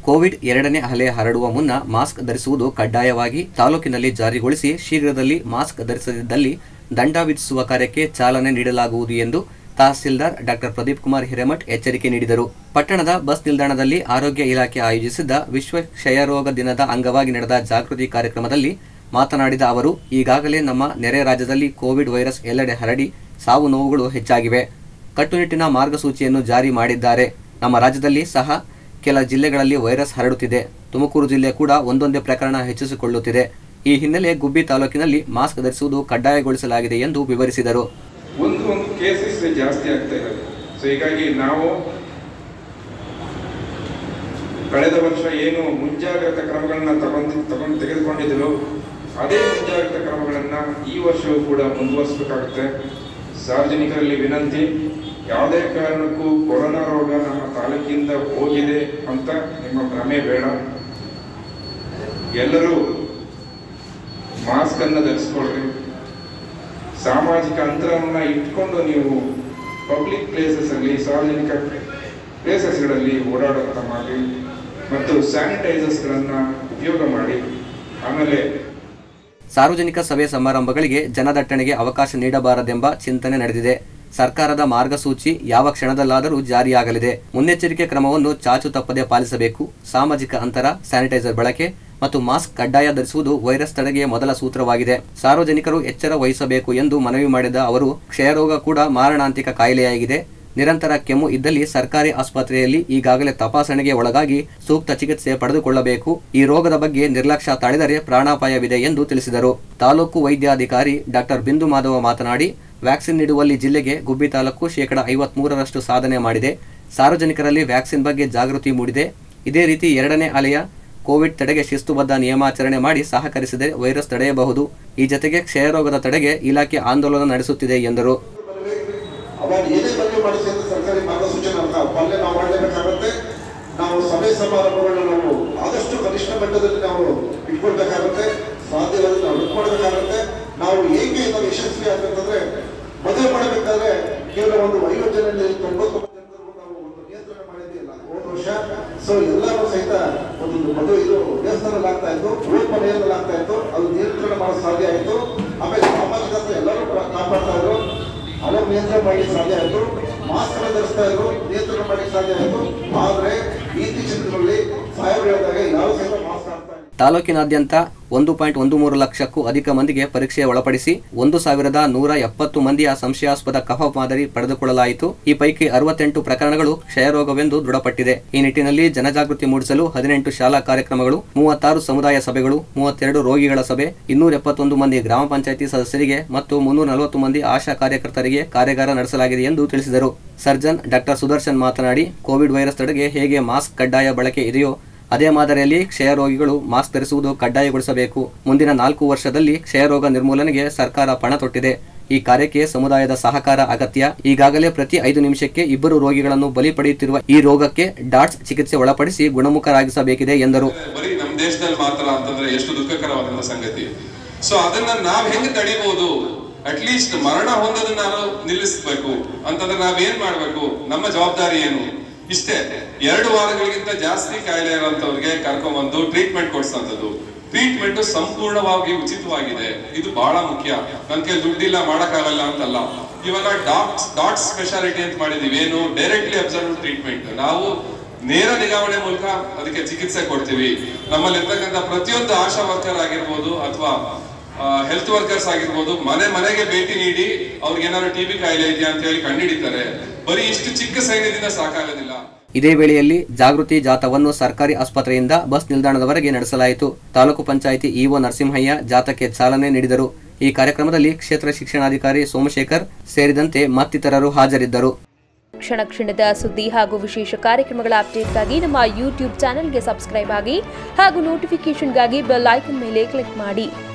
Covid ಎರಡನೇ ಅಲೆ ಹರಡುವ ಮುನ್ನ ಮಾಸ್ಕ್ ಧರಿಸುವುದು ಕಡ್ಡಾಯವಾಗಿ ತಾಲೂಕಿನಲ್ಲಿ ಜಾರಿಗೊಳಿಸಿ ಶೀಘ್ರದಲ್ಲಿ ಮಾಸ್ಕ್ ಧರಿಸದಿದ್ದಲ್ಲಿ ದಂಡ ವಿಧಿಸುವ ಕಾರ್ಯಕ್ಕೆ ಚಾಲನೆ ನೀಡಲಾಗುವುದು ಎಂದು ತಹಸೀಲ್ದಾರ್ ಡಾಕ್ಟರ್ ಪ್ರದೀಪ್ ಕುಮಾರ್ ಹಿರೇಮಠ್ ಎಚ್ಚರಿಕೆ ನೀಡಿದರು ಪಟ್ಟಣದ ಬಸ್ ನಿಲ್ದಾಣದಲ್ಲಿ ಆರೋಗ್ಯ ಇಲಾಖೆ ಆಯೋಜಿಸಿದ್ದ ವಿಶ್ವ ಕ್ಷಯರೋಗ ದಿನದ ಅಂಗವಾಗಿ ನಡೆದ ಜಾಗೃತಿ ಕಾರ್ಯಕ್ರಮದಲ್ಲಿ ಮಾತನಾಡಿದ ಅವರು ಈಗಾಗಲೇ ನಮ್ಮ ನೆರೆ ರಾಜ್ಯದಲ್ಲಿ ಕೋವಿಡ್ ವೈರಸ್ ಎಲ್ಲೆಡೆ ಹರಡಿ ಸಾವು ನೋವುಗಳು ಹೆಚ್ಚಾಗಿವೆ ಕಟ್ಟುನಿಟ್ಟಿನ ಮಾರ್ಗಸೂಚಿಯನ್ನು ಜಾರಿ ಮಾಡಿದ್ದಾರೆ ನಮ್ಮ ರಾಜ್ಯದಲ್ಲಿ ಸಹ ಕೆಲ ಜಿಲ್ಲೆಗಳಲ್ಲಿ ವೈರಸ್ ಹರಡುತ್ತಿದೆ ತುಮಕೂರು ಜಿಲ್ಲೆ ಕೂಡ ಒಂದೊಂದೇ ಪ್ರಕರಣ ಹೆಚ್ಚಿಸಿಕೊಳ್ಳುತ್ತಿದೆ ಈ ಹಿನ್ನೆಲೆ ಗುಬ್ಬಿ ತಾಲೂಕಿನಲ್ಲಿ ಮಾಸ್ಕ್ ಧರಿಸುವುದು ಕಡ್ಡಾಯಗೊಳಿಸಲಾಗಿದೆ ಎಂದು ವಿವರಿಸಿದರು ಒಂದು ಒಂದು ಕೇಸಸ್ ಜಾಸ್ತಿ ಆಗ್ತಾ ಇರೋದು ಸೊ ಹೀಗಾಗಿ ನಾವು ಕಳೆದ ವರ್ಷ ಏನು ಮುಂಜಾಗ್ರತಾ ಕ್ರಮಗಳನ್ನ ತಗೊಂಡು ತಗೊಂಡು ತೆಗೆದುಕೊಂಡಿದ್ರು ಅದೇ ಮುಂಜಾಗ್ರತಾ ಕ್ರಮಗಳನ್ನ ಈ ವರ್ಷವೂ ಕೂಡ ಮುಂದುವರಿಸಬೇಕಾಗುತ್ತೆ ಸಾರ್ವಜನಿಕರಲ್ಲಿ ವಿನಂತಿ ಯಾವುದೇ ಕಾರಣಕ್ಕೂ ಕೊರೋನಾ ರೋಗ ನಮ್ಮ ತಾಲೂಕಿಂದ ಹೋಗಿದೆ ಅಂತ ನಿಮ್ಮ ಭ್ರಮೆ ಬೇಡ ಎಲ್ಲರೂ ಮಾಸ್ಕ್ ಅನ್ನ ಧರಿಸ್ಕೊಳ್ರಿ ಸಾಮಾಜಿಕ ಅಂತರವನ್ನ ಇಟ್ಕೊಂಡು ನೀವು ಪಬ್ಲಿಕ್ ಪ್ಲೇಸಸ್ ಅಲ್ಲಿ ಸಾರ್ವಜನಿಕ ಪ್ಲೇಸಸ್ಗಳಲ್ಲಿ ಓಡಾಡೋಂಥ ಮಾಡಿ ಮತ್ತು ಸ್ಯಾನಿಟೈಸರ್ಸ್ಗಳನ್ನ ಉಪಯೋಗ ಮಾಡಿ ಆಮೇಲೆ ಸಾರ್ವಜನಿಕ ಸಭೆ ಸಮಾರಂಭಗಳಿಗೆ ಜನದಟ್ಟಣೆಗೆ ಅವಕಾಶ ನೀಡಬಾರದೆಂಬ ಚಿಂತನೆ ನಡೆದಿದೆ ಸರ್ಕಾರದ ಮಾರ್ಗಸೂಚಿ ಯಾವ ಕ್ಷಣದಲ್ಲಾದರೂ ಜಾರಿಯಾಗಲಿದೆ ಮುನ್ನೆಚ್ಚರಿಕೆ ಕ್ರಮವನ್ನು ಚಾಚು ತಪ್ಪದೆ ಪಾಲಿಸಬೇಕು ಸಾಮಾಜಿಕ ಅಂತರ ಸ್ಯಾನಿಟೈಸರ್ ಬಳಕೆ ಮತ್ತು ಮಾಸ್ಕ್ ಕಡ್ಡಾಯ ಧರಿಸುವುದು ವೈರಸ್ ತಡೆಗೆ ಮೊದಲ ಸೂತ್ರವಾಗಿದೆ ಸಾರ್ವಜನಿಕರು ಎಚ್ಚರ ವಹಿಸಬೇಕು ಎಂದು ಮನವಿ ಮಾಡಿದ ಅವರು ಕ್ಷಯರೋಗ ಕೂಡ ಮಾರಣಾಂತಿಕ ಕಾಯಿಲೆಯಾಗಿದೆ ನಿರಂತರ ಕೆಮ್ಮು ಇದ್ದಲ್ಲಿ ಸರ್ಕಾರಿ ಆಸ್ಪತ್ರೆಯಲ್ಲಿ ಈಗಾಗಲೇ ತಪಾಸಣೆಗೆ ಒಳಗಾಗಿ ಸೂಕ್ತ ಚಿಕಿತ್ಸೆ ಪಡೆದುಕೊಳ್ಳಬೇಕು ಈ ರೋಗದ ಬಗ್ಗೆ ನಿರ್ಲಕ್ಷ್ಯ ತಾಳಿದರೆ ಪ್ರಾಣಾಪಾಯವಿದೆ ಎಂದು ತಿಳಿಸಿದರು ತಾಲೂಕು ವೈದ್ಯಾಧಿಕಾರಿ ಡಾಕ್ಟರ್ ಬಿಂದು ಮಾಧವ ಮಾತನಾಡಿ ವ್ಯಾಕ್ಸಿನ್ ನೀಡುವಲ್ಲಿ ಜಿಲ್ಲೆಗೆ ಗುಬ್ಬಿ ತಾಲೂಕು ಶೇಕಡ ಐವತ್ಮೂರರಷ್ಟು ಸಾಧನೆ ಮಾಡಿದೆ ಸಾರ್ವಜನಿಕರಲ್ಲಿ ವ್ಯಾಕ್ಸಿನ್ ಬಗ್ಗೆ ಜಾಗೃತಿ ಮೂಡಿದೆ ಇದೇ ರೀತಿ ಎರಡನೇ ಅಲೆಯ ಕೋವಿಡ್ ತಡೆಗೆ ಶಿಸ್ತುಬದ್ಧ ನಿಯಮಾಚರಣೆ ಮಾಡಿ ಸಹಕರಿಸಿದರೆ ವೈರಸ್ ತಡೆಯಬಹುದು ಈ ಜತೆಗೆ ಕ್ಷಯರೋಗದ ತಡೆಗೆ ಇಲಾಖೆ ಆಂದೋಲನ ನಡೆಸುತ್ತಿದೆ ಎಂದರು ಅವಾಗ ಏನೇ ಬಗ್ಗೆ ಮಾಡಿಸಿ ಅಂತ ಸರ್ಕಾರಿ ಮಾರ್ಗಸೂಚನೆ ನಾವು ಪಾಲನೆ ನಾವು ಮಾಡಲೇಬೇಕಾಗುತ್ತೆ ನಾವು ಸಭೆ ಸಮಾರಂಭಗಳನ್ನ ನಾವು ಆದಷ್ಟು ಕನಿಷ್ಠ ಮಟ್ಟದಲ್ಲಿ ನಾವು ಇಟ್ಕೊಳ್ಬೇಕಾಗುತ್ತೆ ಸಾಧ್ಯವಾದ್ರೆ ನಾವು ಇಟ್ಕೊಳ್ಬೇಕಾಗುತ್ತೆ ನಾವು ಹೇಗೆ ನಾವು ಯಶಸ್ವಿ ಆಗ್ಬೇಕಂದ್ರೆ ಮದುವೆ ಮಾಡಬೇಕಾದ್ರೆ ಕೇವಲ ಒಂದು ಐವತ್ತು ಜನ ತೊಂಬತ್ತೊಂಬತ್ತು ಜನರಿಗೂ ನಾವು ಒಂದು ನಿಯಂತ್ರಣ ಮಾಡಿದ್ದಿಲ್ಲ ಹೋದ ವರ್ಷ ಸೊ ಎಲ್ಲರೂ ಸಹಿತ ಒಂದು ಮದುವೆ ಇದು ದೇವಸ್ಥಾನದಲ್ಲಿ ಆಗ್ತಾ ಇತ್ತು ಹೋದ ಮನೆಯಲ್ಲಿ ಆಗ್ತಾ ಇತ್ತು ಅದು ನಿಯಂತ್ರಣ ಮಾಡಲು ಸಾಧ್ಯ ಆಯಿತು ಆಮೇಲೆ ಸಾಮಾಜಿಕ ಅಂತರ ಎಲ್ಲರೂ ಕೂಡ ಕಾಪಾಡ್ತಾ ಇದ್ರು ಅವರು ನಿಯಂತ್ರಣ ಮಾಡಲಿಕ್ಕೆ ಸಾಧ್ಯ ಆಯಿತು ಮಾಸ್ಕ್ ಅನ್ನು ಧರಿಸ್ತಾ ಇದ್ರು ನಿಯಂತ್ರಣ ಮಾಡಲಿಕ್ಕೆ ಸಾಧ್ಯ ಆಯಿತು ಆದ್ರೆ ಇತ್ತೀಚಿನ ದಿನಗಳಲ್ಲಿ ಸಾಹೇಬ್ ಹೇಳಿದಾಗ ಯಾರು ಸಹಿತ ಮಾಸ್ಕ್ ಹಾಕ್ತಾ ಇಲ್ಲ ತಾಲೂಕಿನಾದ್ಯಂತ ಒಂದು ಪಾಯಿಂಟ್ ಒಂದು ಮೂರು ಲಕ್ಷಕ್ಕೂ ಅಧಿಕ ಮಂದಿಗೆ ಪರೀಕ್ಷೆ ಒಳಪಡಿಸಿ ಒಂದು ಸಾವಿರದ ನೂರ ಎಪ್ಪತ್ತು ಮಂದಿಯ ಸಂಶಯಾಸ್ಪದ ಕಫ ಮಾದರಿ ಪಡೆದುಕೊಳ್ಳಲಾಯಿತು ಈ ಪೈಕಿ ಅರವತ್ತೆಂಟು ಪ್ರಕರಣಗಳು ಕ್ಷಯರೋಗವೆಂದು ದೃಢಪಟ್ಟಿದೆ ಈ ನಿಟ್ಟಿನಲ್ಲಿ ಜನಜಾಗೃತಿ ಮೂಡಿಸಲು ಹದಿನೆಂಟು ಶಾಲಾ ಕಾರ್ಯಕ್ರಮಗಳು ಮೂವತ್ತಾರು ಸಮುದಾಯ ಸಭೆಗಳು ಮೂವತ್ತೆರಡು ರೋಗಿಗಳ ಸಭೆ ಇನ್ನೂರ ಎಪ್ಪತ್ತೊಂದು ಮಂದಿ ಗ್ರಾಮ ಪಂಚಾಯಿತಿ ಸದಸ್ಯರಿಗೆ ಮತ್ತು ಮುನ್ನೂರ ನಲವತ್ತು ಮಂದಿ ಆಶಾ ಕಾರ್ಯಕರ್ತರಿಗೆ ಕಾರ್ಯಾಗಾರ ನಡೆಸಲಾಗಿದೆ ಎಂದು ತಿಳಿಸಿದರು ಸರ್ಜನ್ ಡಾಕ್ಟರ್ ಸುದರ್ಶನ್ ಮಾತನಾಡಿ ಕೋವಿಡ್ ವೈರಸ್ ತಡೆಗೆ ಹೇಗೆ ಮಾಸ್ಕ್ ಕಡ್ಡಾಯ ಬಳಕೆ ಇದೆಯೋ ಅದೇ ಮಾದರಿಯಲ್ಲಿ ಕ್ಷಯರೋಗಿಗಳು ಮಾಸ್ಕ್ ಧರಿಸುವುದು ಕಡ್ಡಾಯಗೊಳಿಸಬೇಕು ಮುಂದಿನ ನಾಲ್ಕು ವರ್ಷದಲ್ಲಿ ಕ್ಷಯರೋಗ ನಿರ್ಮೂಲನೆಗೆ ಸರ್ಕಾರ ಪಣ ತೊಟ್ಟಿದೆ ಈ ಕಾರ್ಯಕ್ಕೆ ಸಮುದಾಯದ ಸಹಕಾರ ಅಗತ್ಯ ಈಗಾಗಲೇ ಪ್ರತಿ ಐದು ನಿಮಿಷಕ್ಕೆ ಇಬ್ಬರು ರೋಗಿಗಳನ್ನು ಬಲಿ ಪಡೆಯುತ್ತಿರುವ ಈ ರೋಗಕ್ಕೆ ಡಾಟ್ಸ್ ಚಿಕಿತ್ಸೆ ಒಳಪಡಿಸಿ ಗುಣಮುಖರಾಗಿಸಬೇಕಿದೆ ಎಂದರು ಬರೀ ನಮ್ಮ ದೇಶದಲ್ಲಿ ಮಾತ್ರ ಅಂತಂದ್ರೆ ಎಷ್ಟು ದುಃಖಕರವಾದಂತ ಸಂಗತಿ ಸೊ ಅದನ್ನ ನಾವ್ ಹೆಂಗ್ ತಡಿಬಹುದು ಅಟ್ಲೀಸ್ಟ್ ಮರಣ ಹೊಂದೋದನ್ನ ನಾವು ನಿಲ್ಲಿಸ್ಬೇಕು ಅಂತಂದ್ರೆ ನಾವ್ ಏನ್ ಮಾಡ್ಬೇಕು ನಮ್ಮ ಜವಾಬ್ದಾರಿ ಏನು ಇಷ್ಟೇ ಎರಡು ವಾರಗಳಿಗಿಂತ ಜಾಸ್ತಿ ಕಾಯಿಲೆ ಇರೋಂಥವ್ರಿಗೆ ಕರ್ಕೊಂಡ್ಬಂದು ಟ್ರೀಟ್ಮೆಂಟ್ ಕೊಡ್ಸಂಥದ್ದು ಟ್ರೀಟ್ಮೆಂಟ್ ಸಂಪೂರ್ಣವಾಗಿ ಉಚಿತವಾಗಿದೆ ಇದು ಬಹಳ ಮುಖ್ಯ ನನ್ ಕೈ ದುಡ್ಡಿಲ್ಲ ಮಾಡಕ್ಕಾಗಲ್ಲ ಅಂತಲ್ಲ ಇವಾಗ ಡಾಟ್ಸ್ ಡಾಟ್ಸ್ ಸ್ಪೆಷಾಲಿಟಿ ಅಂತ ಮಾಡಿದೀವಿ ಏನು ಡೈರೆಕ್ಟ್ಲಿ ಅಬ್ಸರ್ವ್ ಟ್ರೀಟ್ಮೆಂಟ್ ನಾವು ನೇರ ನಿಗಾವಣೆ ಮೂಲಕ ಅದಕ್ಕೆ ಚಿಕಿತ್ಸೆ ಕೊಡ್ತೀವಿ ನಮ್ಮಲ್ಲಿ ಇರ್ತಕ್ಕಂಥ ಪ್ರತಿಯೊಂದು ಆಶಾ ವರ್ಕರ್ ಆಗಿರ್ಬೋದು ಅಥವಾ ಹೆಲ್ತ್ ವರ್ಕರ್ಸ್ ಆಗಿರ್ಬೋದು ಮನೆ ಮನೆಗೆ ಭೇಟಿ ನೀಡಿ ಅವ್ರಿಗೆ ಏನಾದ್ರು ಟಿಬಿ ಕಾಯಿಲೆ ಇದೆಯಾ ಅಂತ ಹೇಳಿ ಕಂಡುಹಿಡಿತಾರೆ ಬರೀ ಇಷ್ಟು ಚಿಕ್ಕ ಸೈನ್ಯದಿಂದ ಸಾಕಾಗೋದಿಲ್ಲ ಇದೇ ವೇಳೆಯಲ್ಲಿ ಜಾಗೃತಿ ಜಾಥಾವನ್ನು ಸರ್ಕಾರಿ ಆಸ್ಪತ್ರೆಯಿಂದ ಬಸ್ ನಿಲ್ದಾಣದವರೆಗೆ ನಡೆಸಲಾಯಿತು ತಾಲೂಕು ಪಂಚಾಯಿತಿ ಇಒ ನರಸಿಂಹಯ್ಯ ಜಾಥಾಕ್ಕೆ ಚಾಲನೆ ನೀಡಿದರು ಈ ಕಾರ್ಯಕ್ರಮದಲ್ಲಿ ಕ್ಷೇತ್ರ ಶಿಕ್ಷಣಾಧಿಕಾರಿ ಸೋಮಶೇಖರ್ ಸೇರಿದಂತೆ ಮತ್ತಿತರರು ಹಾಜರಿದ್ದರು ಕ್ಷಣ ಕ್ಷಣದ ಸುದ್ದಿ ಹಾಗೂ ವಿಶೇಷ ಕಾರ್ಯಕ್ರಮಗಳ ಅಪ್ಡೇಟ್ಗಾಗಿ ನಮ್ಮ ಯೂಟ್ಯೂಬ್ ಚಾನೆಲ್ಗೆ ಸಬ್ಸ್ಕ್ರೈಬ್ ಆಗಿ ಹಾಗೂ ನೋಟಿಫಿಕೇಷನ್ಗಾಗಿ ಬೆಲ್ ಐಕನ್ ಮೇಲೆ ಕ್ಲಿಕ್ ಮಾಡಿ